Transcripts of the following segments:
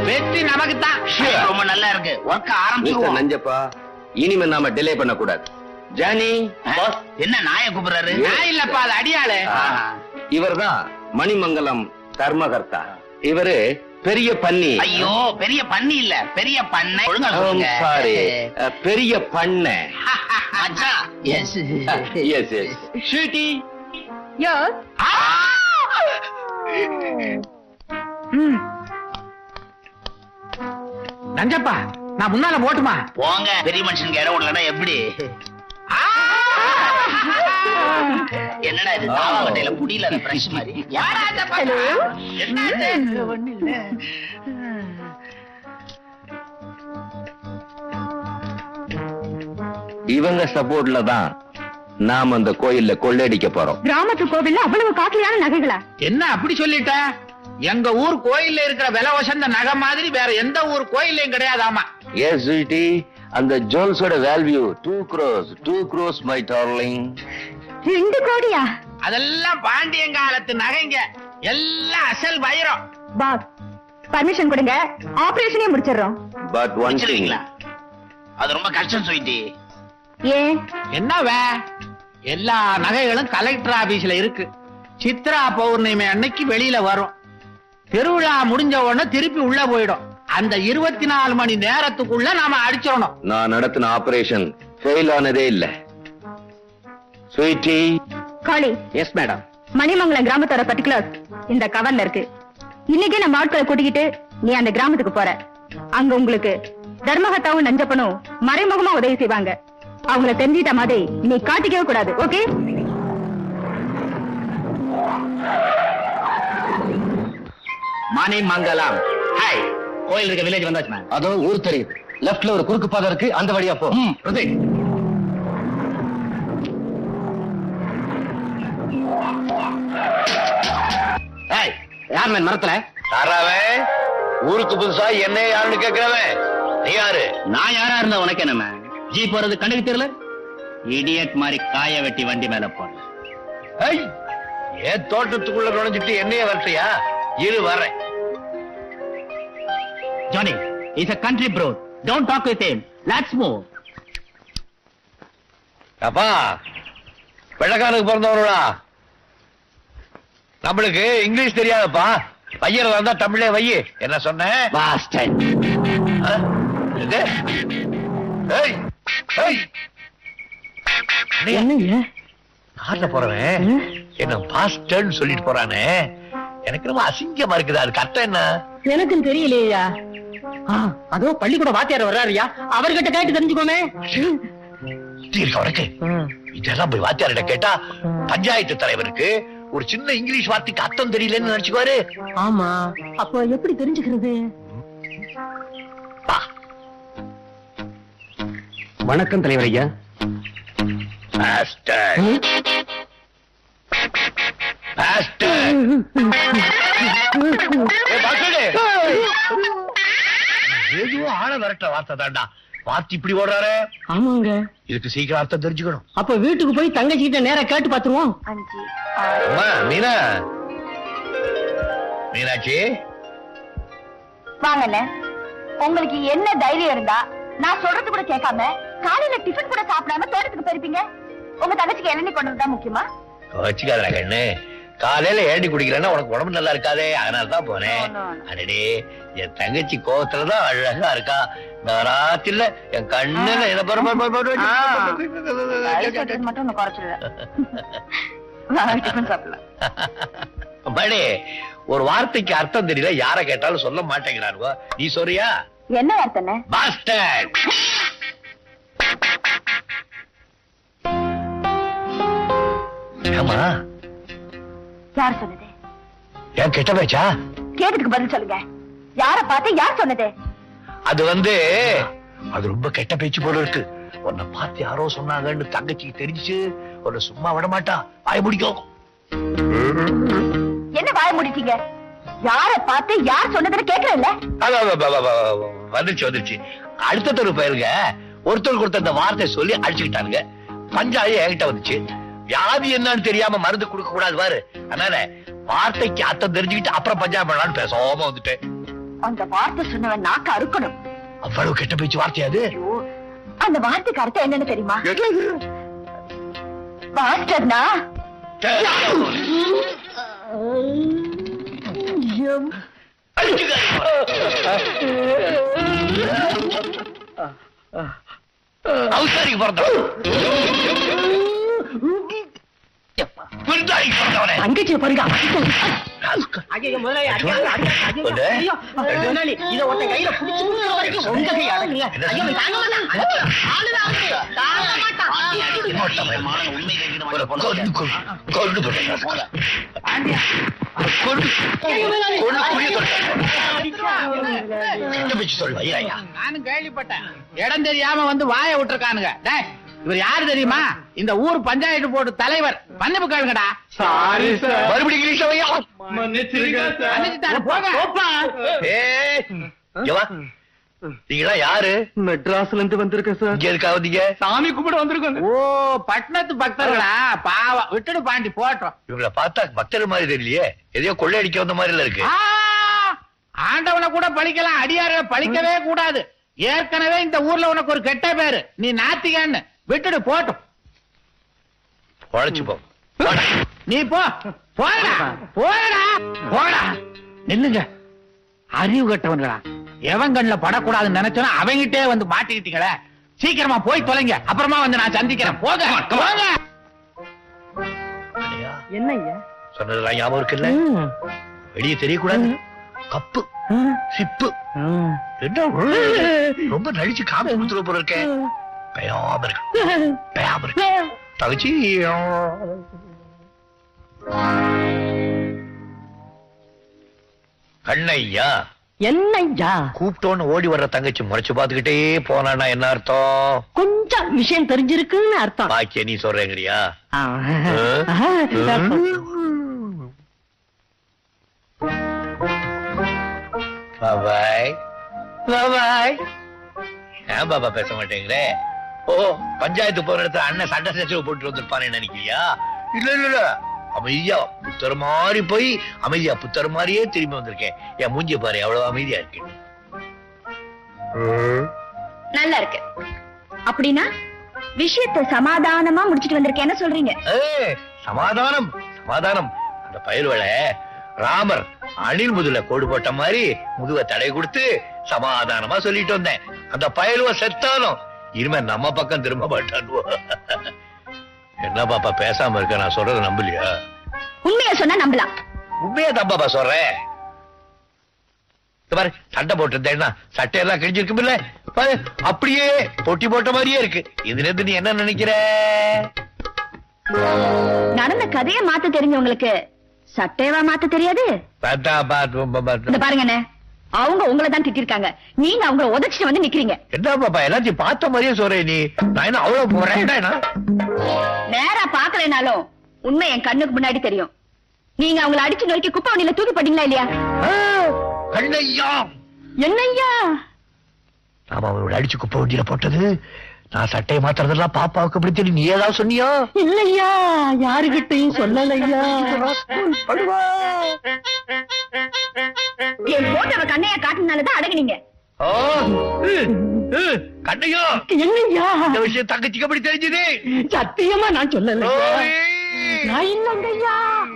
வெற்றி நமக்கு தான் ரொம்ப நல்லா இருக்கு ஒர்க் மிஸ்டர் ஆரம்பிச்சிருவோம் நஞ்சப்பா இனிமே நாம டிலே பண்ண கூடாது ஜானி பாஸ் என்ன நாய கூப்பிடுறாரு நான் இல்லப்பா அது அடியாளு இவர்தான் மணிமங்கலம் தர்மகர்த்தா இவரு பெரிய பன்னி ஐயோ பெரிய பண்ணி இல்ல பெரிய பண்ணை ஒழுங்கா சொல்லுங்க சாரி பெரிய பண்ண மச்சான் yes yes yes sweetie Yes. ம் நஞ்சப்பா நான் முன்னால போட்டுமா போங்க பெரிய மனுஷனுக்கு இடம் விடலன்னா எப்படி என்னடா இது தாவாங்கட்டையில புடியல பிரஷ் மாதிரி யாரா இந்த பக்கம்? என்னது? ஒண்ணும் இல்ல. இவங்க சப்போர்ட்ல தான் நாம அந்த கோயில்ல கொள்ளையடிக்க போறோம் கிராமத்து கோவில்ல அவ்வளவு காஸ்ட்லியான நகைகளா என்ன அப்படி சொல்லிட்ட எங்க ஊர் கோயில்ல இருக்கிற விலை வசந்த நகை மாதிரி வேற எந்த ஊர் கோயில்லையும் கிடையாதாமா எஸ் ஸ்வீட்டி அந்த ஜுவல்ஸோட value two crores two crores my darling ரெண்டு கோடியா அதெல்லாம் பாண்டியங்காலத்து நகைங்க எல்லாம் அசல் வைரம் பாஸ் பர்மிஷன் கொடுங்க ஆபரேஷனே முடிச்சிடுறோம் பட் ஒன் திங் முடிச்சிருவீங்களா அது ரொம்ப கஷ்டம் சொல்லிட்டு ஏன் என்னவே எல்லா நகைகளும் கலெக்டர் ஆபீஸ்ல இருக்கு சித்ரா பௌர்ணமி அன்னைக்கு வெளியில வரும் திருவிழா முடிஞ்ச உடனே திருப்பி உள்ள போயிடும் அந்த இருபத்தி நாலு மணி நேரத்துக்குள்ள நாம அடிச்சிடணும் நான் நடத்தின ஆபரேஷன் ஃபெயில் ஆனதே இல்ல Sweety Kali yes madam Manimangalam கிராமத்தோட பர்டிகுலர்ஸ் இந்த கவர்ல இருக்கு இன்னைக்கே நம்ம ஆட்களை கூட்டிக்கிட்டு நீ அந்த கிராமத்துக்கு போற அங்க உங்களுக்கு தர்மகத்தாவும் நஞ்சப்பனும் மறைமுகமா உதவி செய்வாங்க அவங்கள தெரிஞ்சிட்ட மாதிரி நீ காட்டிக்கவே கூடாது ஓகே மணிமங்கலம் ஹாய் கோயில் இருக்க வில்லேஜ் வந்தாச்சு மேம் அதோ ஊர் தெரியுது லெஃப்ட்ல ஒரு குறுக்கு பாதை இருக்கு அந்த வழியா போ ஹாய் யார் மேன் மரத்துல தாராவே ஊருக்கு புதுசா என்ன யாருன்னு கேக்குறவன் நீ யாரு நான் யாரா இருந்தா உனக்கு என்ன மேம் ஜீப் போறது கண்ணுக்கு தெரியல இடியட் மாதிரி காய வெட்டி வண்டி மேல போறேன் ஏய், ஏன் தோட்டத்துக்குள்ள நுழைஞ்சிட்டு என்னைய வரட்டியா இரு வரேன் Johnny is a country bro don't talk with him let's move அப்பா வெள்ளக்காரனுக்கு பிறந்தவனுடா நம்மளுக்கு இங்கிலீஷ் தெரியாதப்பா பையன் வந்தா தமிழே வை என்ன சொன்னேன் bastard ஆ? இது? ஏய், ஏய். என்னய்யா? காட்டுல போறவன் என்ன பாஸ்டர்ன்னு சொல்லிட்டு போறானே எனக்கு ரொம்ப அசிங்கமா இருக்குது அதுக்கு அர்த்தம் என்ன எனக்கும் தெரியலையா அதோ பள்ளிக்கூட வாத்தியார் வர்றாருயா அவர்கிட்ட கேட்டு தெரிஞ்சுக்கோமே சுத்தி இருக்க உனக்கு இதெல்லாம் போய் வாத்தியார்கிட்ட கேட்டா பஞ்சாயத்து தலைவருக்கு ஒரு சின்ன இங்கிலீஷ் வார்த்தைக்கு அர்த்தம் தெரியலன்னு நினைச்சுக்குவாரு ஆமா அப்போ எப்படி தெரிஞ்சுக்கிறது வணக்கம் தலைவர் ஐயா பாஸ்டர் பாஸ்டர் ஏய், பாஸ்டரே. ஏதோ ஆள விரட்ட வார்த்தை தான்டா பார்த்து இப்படி ஓடுறாரு ஆமாங்க இதுக்கு சீக்கிரம் அர்த்தம் தெரிஞ்சுக்கணும் அப்ப வீட்டுக்கு போய் தங்கச்சி கிட்ட நேரா கேட்டு பாத்துருவோம் அஞ்சு அம்மா மீனா மீனாட்சி வாங்கண்ணே உங்களுக்கு என்ன தைரியம் இருந்தா நான் சொல்றது கூட கேட்காம காலையில டிஃபன் கூட சாப்பிடாம தோட்டத்துக்கு போயிருப்பீங்க உங்க தங்கச்சிக்கு இளநீ கொண்டு வந்தா முக்கியமா வச்சுக்காதடா கண்ணு காலையில ஏண்டி குடிக்கிறேன்னா உனக்கு உடம்பு நல்லா இருக்காதே அதனால தான் போனேன் No, no, no. அடடே என் தங்கச்சி கோவத்துல தான் அழகா இருக்கா நான் ராத்திரில என் கண்ணுல என்ன பாரு, பாரு, பாரு, பாரு, வயசு மட்டும் ஒண்ணு குறைச்சிடல வாங்க, டிஃபன் சாப்பிடலாம் மணி ஒரு வார்த்தைக்கு அர்த்தம் தெரியல யார கேட்டாலும் சொல்ல மாட்டேங்கிறானுவோ நீ சொல்றியா என்ன வார்த்தைண்ணே பாஸ்டர் ஏமா யார் சொன்னது ஏன் கெட்ட பேச்சா கேட்டதுக்கு பதில் சொல்லுங்க யார பார்த்து யார் சொன்னது அது வந்து அது ரொம்ப கெட்ட பேச்சு போல இருக்கு உன்னை பார்த்து யாரோ சொன்னாங்கன்னு தங்கச்சிக்கு தெரிஞ்சுச்சு உன்னை சும்மா விட மாட்டா வாய முடிக்கும் என்ன வாய முடிட்டீங்க யார பார்த்து யார் சொன்னதுன்னு கேக்குறேன்ல அதான், அதான், அதான், அதான், வந்துருச்சு வந்துருச்சு அடுத்த தெரு போயிருங்க ஒருத்தருக்கு ஒருத்தர் இந்த வார்த்தை சொல்லி அடிச்சுக்கிட்டானுங்க பஞ்சாயத்து என்கிட்ட வந்துச்சு வியாதி என்னன்னு தெரியாம மருந்து கொடுக்க கூடாது பாரு அதனால வார்த்தைக்கு அர்த்தம் தெரிஞ்சுக்கிட்டு அப்புறம் பஞ்சாயம் பண்ணலாம்னு பேசாம வந்துட்டேன் அந்த வார்த்தை சொன்னவன் நாக்க அறுக்கணும் அவ்வளவு கெட்ட பேச்சு வார்த்தையாது ஐயோ, அந்த வார்த்தைக்கு அர்த்தம் என்னன்னு தெரியுமா மாஸ்டர்னா அவசாரிக்கு பிறந்தவன் விருந்தாளிக்கு பிறந்தவனே தங்கச்சியை பாருங்க ராஸ்கல். ஐயோ முதலாளி அடிக்காதீங்க, அடிக்காதீங்க, ஒண்ணு. ஐயோ, ஐயோ, முதலாளி இத ஒருத்தன் கையில புடிச்சு கொடுக்குற வரைக்கும் உங்க கை அடங்குங்க என்ன ஐயோ சொல்றீங்க? தாங்க மாட்டான் ஆளுதான் அவரு. தாங்க மாட்டான் இன்னொருத்த பையன். உண்மை கேட்கிற ஒரு மாதிரி கொண்டு கொண்டு கொண்டு போட்டு ராஸ்கல். கொண்டு கொண்டு குழிய தொட்டு. கெட்ட பேச்சு சொல்லுவா ஐயா நானும் கேள்விப்பட்டேன் இடம் தெரியாம வந்து வாய விட்டுருக்கானுங்க டேய் இவர் யாரு தெரியுமா இந்த ஊர் பஞ்சாயத்து போர்டு தலைவர் மன்னிப்பு கேளுங்கடா சாரி சார் மறுபடியும் இங்கிலீஷ் ஐயா மன்னிச்சிருங்க சார் மன்னிச்சுட்டாரு, போங்க ஏய், இங்க வா. நீங்களா யாரு மெட்ராஸ்ல இருந்து வந்திருக்கேன் சார் இங்க எதுக்காக வந்தீங்க சாமி கும்பிட வந்திருக்கோம் ஓ பட்டணத்து பக்தர்களா பாவம் விட்டுடு பாண்டி போட்டோம் இவங்கள பார்த்தா பக்தர் மாதிரி தெரியலையே எதையோ கொள்ளையடிக்க வந்த மாதிரி இருக்கு ஆ, ஆண்டவனை கூட பழிக்கலாம் அடியார பழிக்கவே கூடாது ஏற்கனவே இந்த ஊர்ல உனக்கு ஒரு கெட்ட பேரு நீ நாத்திகன்னு விட்டுடு போட்டும் உழைச்சு போ போடா. நீ போ போடா போடா போடா நில்லுங்க அறிவு கட்டவங்களா எவன் கண்ணுல படக்கூடாதுன்னு நினைச்சோன்னா அவங்கிட்டே வந்து மாட்டிக்கிட்டீங்களே சீக்கிரமா போய் தொலைங்க அப்புறமா வந்து நான் சந்திக்கிறேன் போக போங்க அடையா, என்ன ஐயா சொன்னதெல்லாம் ஞாபகம் இருக்குல்ல வெளியே தெரியக்கூடாது கப்பு சிப்பு என்ன ரொம்ப நடிச்சு காப்பி கொடுத்துட போல இருக்கேன் பயாம இருக்கு பயாம இருக்கு தகச்சி கண்ணையா என்ன ஐயா கூப்பிட்டோன்னு ஓடி வர்ற தங்கச்சி முறைச்சு பார்த்துக்கிட்டே போனான்னா என்ன அர்த்தம் கொஞ்சம் விஷயம் தெரிஞ்சிருக்குன்னு அர்த்தம் பாக்கிய நீ சொல்றேங்கறியா ஆ. ஆ? ஆ. பாபாய் பாபாய் ஏன் பாபா பேச மாட்டேங்கிறே ஓ பஞ்சாயத்து போற இடத்துல அண்ணன் சண்டை சச்சரவு போட்டு வந்திருப்பானே நினைக்கிறியா இல்ல இல்ல இல்ல அமைதியா புத்தர் மாதிரி போய் அமைதியா புத்தர் மாதிரியே திரும்பி வந்திருக்கேன் என் மூஞ்சிய பாரு எவ்வளவு அமைதியா இருக்கு நல்லா இருக்கு அப்படின்னா விஷயத்தை சமாதானமா முடிச்சிட்டு வந்திருக்கேன் என்ன சொல்றீங்க ஏய், சமாதானம் சமாதானம் அந்த பயல்வளை ராமர் அணில் முதுல கோடு போட்ட மாதிரி முதுவ தடை கொடுத்து சமாதானமா சொல்லிட்டு வந்தேன் அந்த பயலுவ செத்தாலும் இனிமே நம்ம பக்கம் திரும்ப மாட்டானுவோ என்ன பாப்பா பேசாம இருக்க நான் சொல்றத நம்பலையா உண்மையை சொன்னா நம்பலாம் உண்மையா தான் பாப்பா சொல்றேன் இந்த பாரு சட்டை போட்டிருந்தேன்னா சட்டையெல்லாம் கிழிஞ்சிருக்குமில்ல பாரு அப்படியே பொட்டி போட்ட மாதிரியே இருக்கு இதுல இருந்து நீ என்ன நினைக்கிற நடந்த கதையை மாத்த தெரிஞ்சவங்களுக்கு சட்டையவா மாத்த தெரியாது பார்த்தா பாத்து இந்த பாத்து பாருங்க அண்ணே அவங்க உங்களை தான் திட்டிருக்காங்க நீங்க அவங்கள உதச்சிட்டு வந்து நிக்கிறீங்க என்ன பாப்பா எல்லாத்தையும் பார்த்த மாதிரியே சொல்றேன் நீ நான் என்ன அவ்வளவு போறேன் நேரா பாக்கலைனாலும் உண்மை என் கண்ணுக்கு முன்னாடி தெரியும் நீங்க அவங்கள அடிச்சு நோக்கி குப்பை வண்டியில தூக்கி போட்டீங்களா இல்லையா கண்ணையா என்னய்யா நாம அவனோட அடிச்சு குப்பை வண்டியில போட்டது நான் சட்டையை மாத்துறதெல்லாம் பாப்பாவுக்கு எப்படி தெரியும் நீ ஏதாவது சொன்னியா இல்லையா யாருகிட்டையும் சொல்லலையா படுவா. என் போட்டவ கண்ணையா காட்டுனாலதான் அடங்குனீங்க ஆ, உ, உ, கண்ணையா என்னையா இந்த விஷயம் தங்கச்சிக்கு எப்படி தெரிஞ்சது சத்தியமா நான் சொல்லல ஓய். நான் இல்லைங்கய்யா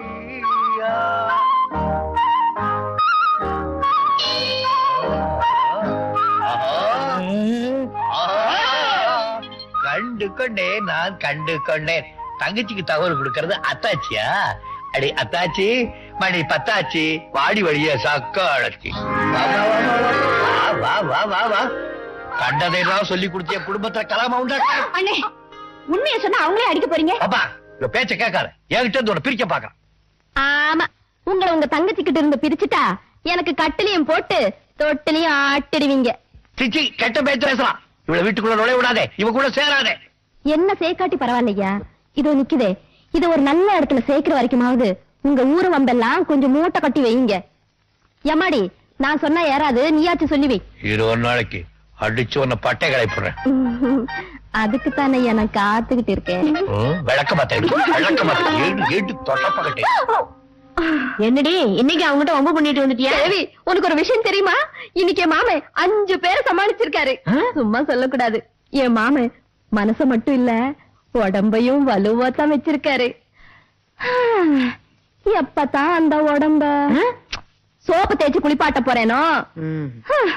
கண்டு கொண்டேன் நான் கண்டு கொண்டேன் தங்கச்சிக்கு தகவல் கொடுக்கறது அத்தாச்சியா அடி அத்தாச்சி மணி பத்தாச்சி வாடி வழிய சக்காளச்சி வா, வா, வா, வா, வா, வா, வா, வா, வா. கண்டதையெல்லாம் சொல்லி கொடுத்திய குடும்பத்துல கலாம உண்டாக்க அண்ணே உண்மையை சொன்னா அவங்களே அடிக்க போறீங்க பாப்பா இந்த பேச்ச கேட்காத என்கிட்ட இருந்து உன்னை பிரிக்க பாக்கலாம் ஆமா உங்களை உங்க தங்கச்சி கிட்ட இருந்து பிரிச்சுட்டா எனக்கு கட்டிலையும் போட்டு தொட்டிலையும் ஆட்டிடுவீங்க சிச்சி கெட்ட பேச்சு பேசலாம் இவளை வீட்டுக்குள்ள நுழைய விடாதே இவ கூட சேராதே என்ன சேர்க்காட்டி பரவாயில்லையா இதோ நிக்குதே இது ஒரு நல்ல இடத்துல சேர்க்கிற வரைக்குமாவது உங்க ஊரு வம்பெல்லாம் கொஞ்சம் மூட்டை கட்டி வைங்க எம்மாடி நான் சொன்னா யாராவது நீயாச்சும் சொல்லி வை இரு ஒரு நாளைக்கு அடிச்சு உன்னை பட்டை களைப்புறேன் அதுக்கு தானே நான் காத்துக்கிட்டு இருக்கேன் விளக்க மாத்தேன் விளக்க மாத்தேன் ஏடு ஏடு தொட்டப்பகட்டே என்னடி இன்னைக்கு அவங்ககிட்ட வம்பு பண்ணிட்டு வந்துட்டியா தேவி உனக்கு ஒரு விஷயம் தெரியுமா இன்னைக்கு என் மாமன் அஞ்சு பேரை சமாளிச்சிருக்காரு சும்மா சொல்லக்கூடாது என் மாமன் மனச மட்டும் இல்ல உடம்பையும் வலுவா தான் வச்சிருக்காரு எப்பதான் அந்த உடம்ப சோப்பு தேய்ச்சு குளிப்பாட்ட போறேனோ ஹம்.